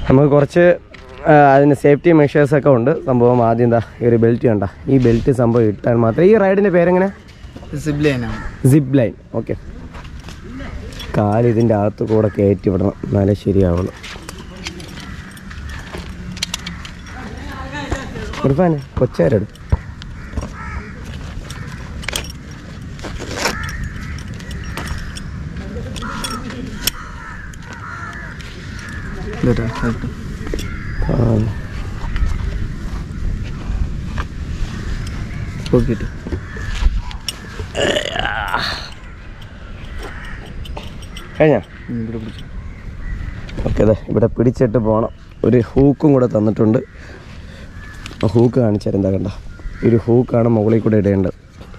നമുക്ക് കുറച്ച് ആ, അതിന് സേഫ്റ്റി മെഷേഴ്സൊക്കെ ഉണ്ട് സംഭവം ആദ്യം എന്താ ഈ ഒരു ബെൽറ്റ് കണ്ട ഈ ബെൽറ്റ് സംഭവം ഇട്ടാൽ മാത്രമേ ഈ റൈഡിൻ്റെ പേരെങ്ങനെ സിബ്ലൈനാണ് സിപ്പ് ലൈൻ ഓക്കെ കാല് ഇതിൻ്റെ അകത്ത് കൂടെ കയറ്റി വിടണം എന്നാലേ ശരിയാവുള്ളൂ ഇർഫാന് കൊച്ചാരെടു നോക്കിയിട്ട് കഴിഞ്ഞാ ഇവിടെ പിടിച്ചു ഓക്കെ അതെ ഇവിടെ പിടിച്ചിട്ട് പോകണം ഒരു ഹൂക്കും കൂടെ തന്നിട്ടുണ്ട് ഹൂക്ക് കാണിച്ചാൽ എന്താ കണ്ട ഈ ഒരു ഹൂക്കാണ് മുകളിൽ കൂടെ ഇടേണ്ടത്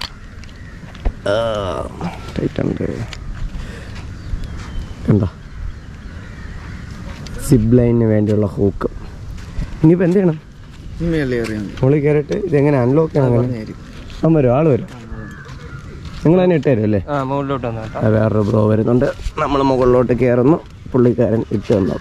ടൈറ്റ് ഉണ്ട് കണ്ട സിബ് ലൈനിന് വേണ്ടിയുള്ള ഹൂക്ക് ഇനിയിപ്പോൾ എന്ത് ചെയ്യണം മേളിൽ അറിയാം മുകളിൽ കയറിയിട്ട് ഇതെങ്ങനെ അൺലോക്ക് ചെയ്യണം അങ്ങനെ അവൻ വരും ആൾ വരും നിങ്ങൾ തന്നെ ഇട്ട് തരും അല്ലേ ആ മുകളിലോട്ട് വന്നു കേട്ടോ ആ, വേറൊരു ബ്രോ വരുന്നുണ്ട് നമ്മൾ മുകളിലോട്ട് കയറുന്നു പുള്ളിക്കാരൻ ഇട്ട് തന്നു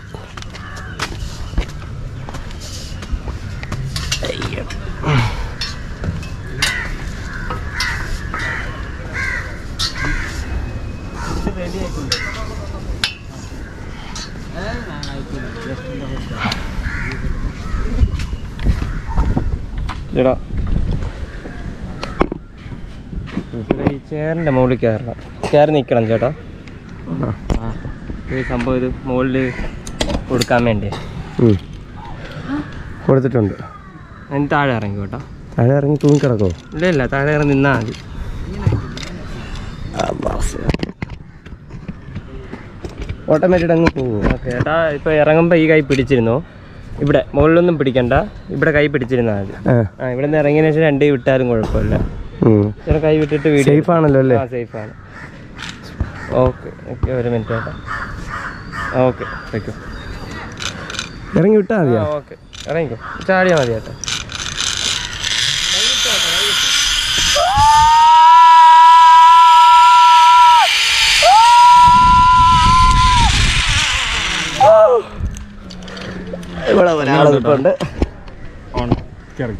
ചേട്ടാ ഇവിടെ ഈ ചെയറിൻ്റെ മുകളിൽ കയറണം കയറി നിൽക്കണം ചേട്ടാ ആ ഈ സംഭവം ഇത് മുകളിൽ കൊടുക്കാൻ വേണ്ടി ഉം. കൊടുത്തിട്ടുണ്ട് അതിന് താഴെ ഇറങ്ങി കേട്ടോ താഴെ ഇറങ്ങി തൂങ്ങിക്കിടക്കോ ഇല്ല ഇല്ല താഴെ ഇറങ്ങി നിന്നാൽ മതി ഓട്ടോമാറ്റിക് അങ്ങ് പോകും ഓക്കെ ചേട്ടാ ഇപ്പോൾ ഇറങ്ങുമ്പോൾ ഈ കൈ പിടിച്ചിരുന്നു ഇവിടെ മുകളിലൊന്നും പിടിക്കണ്ട ഇവിടെ കൈ പിടിച്ചിരുന്നാൽ മതി ആ ആ ഇവിടെ നിന്ന് ഇറങ്ങിയതിന് ശേഷം രണ്ട് കൈ വിട്ടാലും കുഴപ്പമില്ല ഉം. ചേട്ടാ കൈ വിട്ടിട്ട് വീഡിയോ സേഫ് ആണല്ലോ അല്ലേ ആ സേഫ് ആണ് ഓക്കെ ഓക്കെ ഒരു മിനിറ്റ് ചേട്ടാ ഓക്കെ വയ്ക്കോ ഇറങ്ങി വിട്ടാൽ ആ മതിയാ ഓക്കെ ഇറങ്ങിക്കോ ചാടിയാൽ മതി ചേട്ടാ ഇവിടെ ഒരാൾ നിൽപ്പുണ്ട് ഓൺ കയറി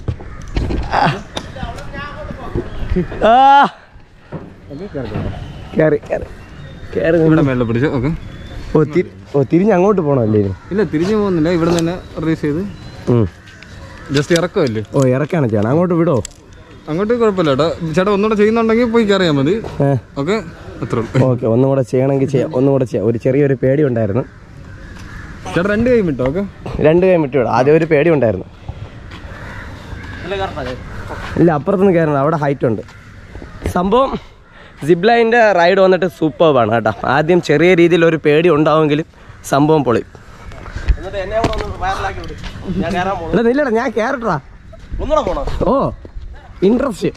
ആ കയറി കയറി കയറി ഇവിടെ മേളിൽ പിടിച്ചു ഓക്കെ ഓ തിരി ഓ തിരിഞ്ഞ് അങ്ങോട്ട് പോകണമല്ലേ ഇനി ഇല്ല തിരിഞ്ഞു പോകുന്നില്ല ഇവിടെ തന്നെ റിലീസ് ചെയ്ത് ഉം. ജസ്റ്റ് ഇറക്കമല്ലേ ഓ ഇറക്കാണ് ചെയ്യണം അങ്ങോട്ട് വിടോ അങ്ങോട്ട് കുഴപ്പമില്ല ചേട്ടാ ചേട്ടാ ഒന്നുകൂടെ ചെയ്യുന്നുണ്ടെങ്കിൽ പോയി കയറിയാൽ മതി ഏ ഓക്കെ അത്ര ഉള്ളൂ ഓക്കെ ഒന്നും കൂടെ ചെയ്യണമെങ്കിൽ ചെയ്യാം ഒന്നും കൂടെ ചെയ്യാം ഒരു ചെറിയൊരു പേടി ഉണ്ടായിരുന്നു ചേട്ടാ രണ്ട് കൈ വിട്ടോ ഓക്കെ രണ്ട് കൈ വിട്ടു വിടാം ആദ്യം ഒരു പേടി ഉണ്ടായിരുന്നു ഇല്ല അപ്പുറത്തുനിന്ന് കയറണം അവിടെ ഹൈറ്റ് ഉണ്ട് സംഭവം സിബ്ലൈൻ്റെ റൈഡ് വന്നിട്ട് സൂപ്പർബാണ് കേട്ടോ ആദ്യം ചെറിയ രീതിയിൽ ഒരു പേടി ഉണ്ടാവുമെങ്കിലും സംഭവം പൊളി എടാ, നില്ലടാ ഞാൻ കയറട്ടാ ഓ ഇൻട്രസ്റ്റ്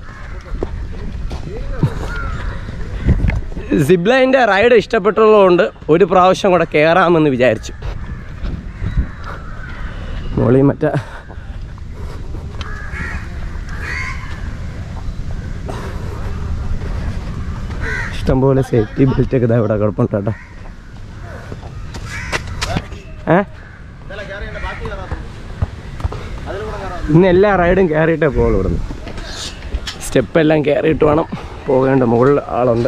സിബ്ലൈൻ്റെ റൈഡ് ഇഷ്ടപ്പെട്ടുള്ളതുകൊണ്ട് ഒരു പ്രാവശ്യം കൂടെ കയറാമെന്ന് വിചാരിച്ചു മോളി മറ്റേ ഇഷ്ടംപോലെ സേഫ്റ്റി ബെൽറ്റ് ഒക്കെ ഇതാ ഇവിടെ കുഴപ്പമുണ്ട് കേട്ടോ ഏ ഇന്ന് എല്ലാ റൈഡും കയറിയിട്ടേ പോകുള്ളൂ ഇവിടുന്ന് സ്റ്റെപ്പ് എല്ലാം കയറിയിട്ട് വേണം പോകേണ്ട മുകളിൽ ആളുണ്ട്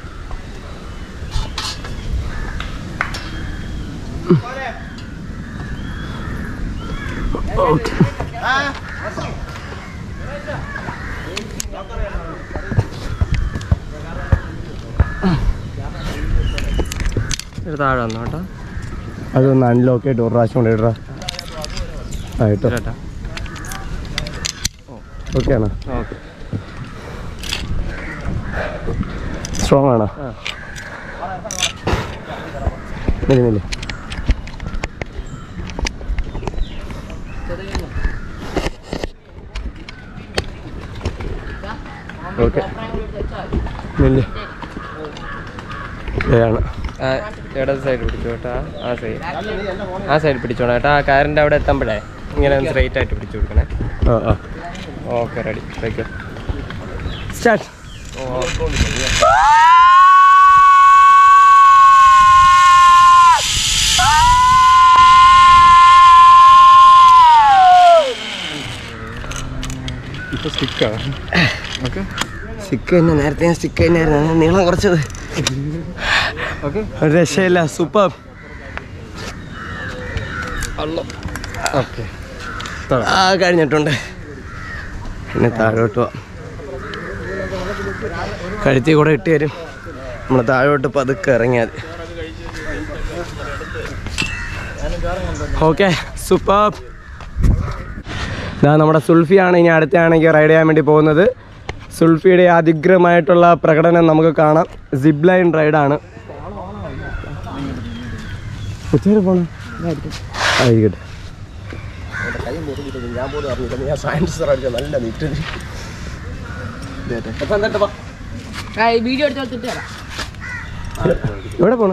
ഓക്കെ ഇത് താഴെ വന്നു കേട്ടോ അതൊന്ന് അൺലോക്ക് ആയിട്ട് ഒരു പ്രാവശ്യം കൂടെ ഇടറാ ആയിട്ടോ ചേട്ടാ ഓക്കെ ആണോ ഓക്കെ സ്ട്രോങ് ആണോ ആ. നില്ല നില്ല ഓക്കെ നില്ല ആണ് ആ ഇടത് സൈഡ് പിടിച്ചു കേട്ടോ ആ സൈഡ് ആ സൈഡ് പിടിച്ചോണം കേട്ടോ ആ കാറിൻ്റെ അവിടെ എത്തുമ്പോഴേ ഇങ്ങനെ സ്ട്രൈറ്റ് ആയിട്ട് പിടിച്ചു കൊടുക്കണേ ആ ആ ഓക്കെ റെഡി വയ്ക്കോ സ്റ്റാർട്ട് ഇപ്പൊ സ്റ്റിക്കാ ഓക്കെ സ്റ്റിക്ക് തന്നെ നേരത്തെ ഞാൻ സ്റ്റിക്ക് തന്നെയായിരുന്നു നീളം കുറച്ചത് ഓക്കെ ഒരു രക്ഷയില്ല സൂപ്പർ ഓക്കെ ആ കഴിഞ്ഞിട്ടുണ്ട് പിന്നെ താഴോട്ട് പോവാം കഴുത്തി കൂടെ ഇട്ട് തരും നമ്മൾ താഴോട്ട് പതുക്കെ ഇറങ്ങിയാൽ ഓക്കെ സൂപ്പർ ഇതാ നമ്മുടെ സുൽഫിയാണ് ഇനി അടുത്താണെങ്കിൽ റൈഡ് ചെയ്യാൻ വേണ്ടി പോകുന്നത് സുൽഫിയുടെ അതിഗ്രമായിട്ടുള്ള പ്രകടനം നമുക്ക് കാണാം സിബ് ലൈൻ റൈഡാണ് ഉച്ചവരെ പോണോ ആയിരിക്കട്ടെ ഞാൻ പോലും അറിഞ്ഞില്ല ഞാൻ സയൻസ് അടിച്ച നല്ല നീറ്റ് വീഡിയോ എടുത്തോട്ട് തരാം എവിടെ പോണു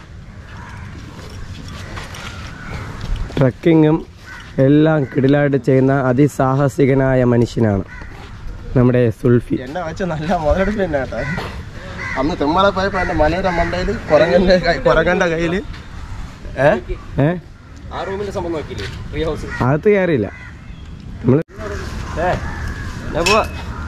ട്രക്കിങ്ങും എല്ലാം കിടിലായിട്ട് ചെയ്യുന്ന അതിസാഹസികനായ മനുഷ്യനാണ് നമ്മുടെ സുൽഫി എന്നെ വെച്ച നല്ല മുതലെടുപ്പ് തന്നെ കേട്ടോ അന്ന് തെമ്മല പോയപ്പോ എന്റെ മലയുടെ മണ്ടയിൽ കുരങ്ങന്റെ കുരങ്ങന്റെ കയ്യില് ഏ ഏ ആ റൂമിന്റെ സംഭവം നോക്കിയില്ലേ ഫ്രീ ഹൗസ് അകത്ത് കയറിയില്ല നമ്മള് ഏ ഞാൻ പോവാ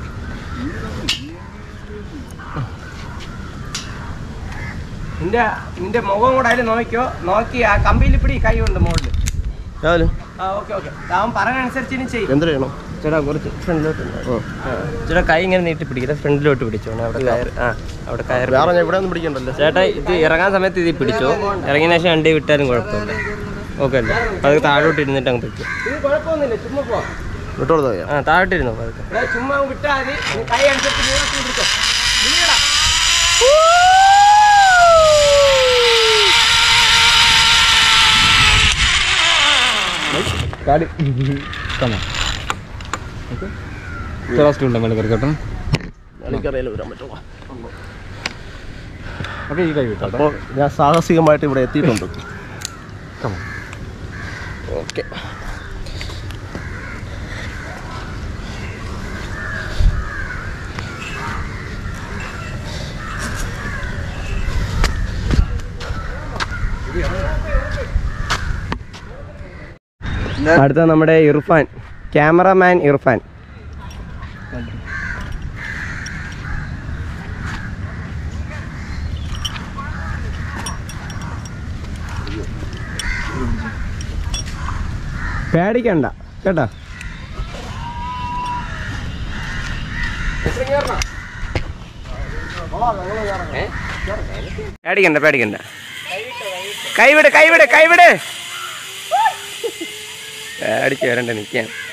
നിന്റെ നിന്റെ മുഖം കൂടെ അതിൽ നോക്കിയോ നോക്കി ആ കമ്പിയിൽ പിടി കൈ കൊണ്ട് മുകളിൽ ആ ഓക്കെ ഓക്കെ അവൻ പറയുന്നതനുസരിച്ച് ഇനി ചെയ്യും എന്ത് ചെയ്യണം ചേട്ടാ കുറച്ച് ഫ്രണ്ടിലോട്ട് ചേട്ടാ കൈ ഇങ്ങനെ നീട്ടി പിടിക്കുക ഫ്രണ്ടിലോട്ട് പിടിച്ചോണേ അവിടെ കയർ ആ അവിടെ കയർ വേറെ ഞാൻ ഇവിടെ ഒന്നും പിടിക്കണ്ടല്ലോ ചേട്ടാ ഇത് ഇറങ്ങാൻ സമയത്ത് ഇത് പിടിച്ചോ ഇറങ്ങിയ ശേഷം വണ്ടി വിട്ടാലും കുഴപ്പമില്ല ഓക്കെ അല്ലേ അത് താഴോട്ട് ഇരുന്നിട്ട് അങ്ങ് പറ്റും ഇത് കുഴപ്പമൊന്നുമില്ല ചുമ്മാ പോവാം വിട്ടോളൂ ആ താഴോട്ട് ഇരുന്നോ പതുക്കെ എടാ, ചുമ്മാ അങ്ങ് വിട്ടാ മതി നീ കൈ അനുസരിച്ച് നീളത്തിൽ പിടിച്ചോ നീളടാ. കാടി കമാ ഓക്കെ ലാസ്റ്റ് ഉണ്ട് മേലെ കയറി കേട്ടോ എനിക്കറിയാലോ വരാൻ പറ്റുമോ ഓക്കെ ഈ കൈ വിട്ടോ അപ്പോൾ ഞാൻ സാഹസികമായിട്ട് ഇവിടെ എത്തിയിട്ടുണ്ട് ഓക്കെ അടുത്ത നമ്മുടെ ഇർഫാൻ ക്യാമറമാൻ ഇർഫാൻ പേടിക്കണ്ട കേട്ടാ പേടിക്കണ്ട പേടിക്കണ്ട കൈവിട് കൈവിട് കൈവിട് പേടിച്ച് വരണ്ട നിൽക്കാൻ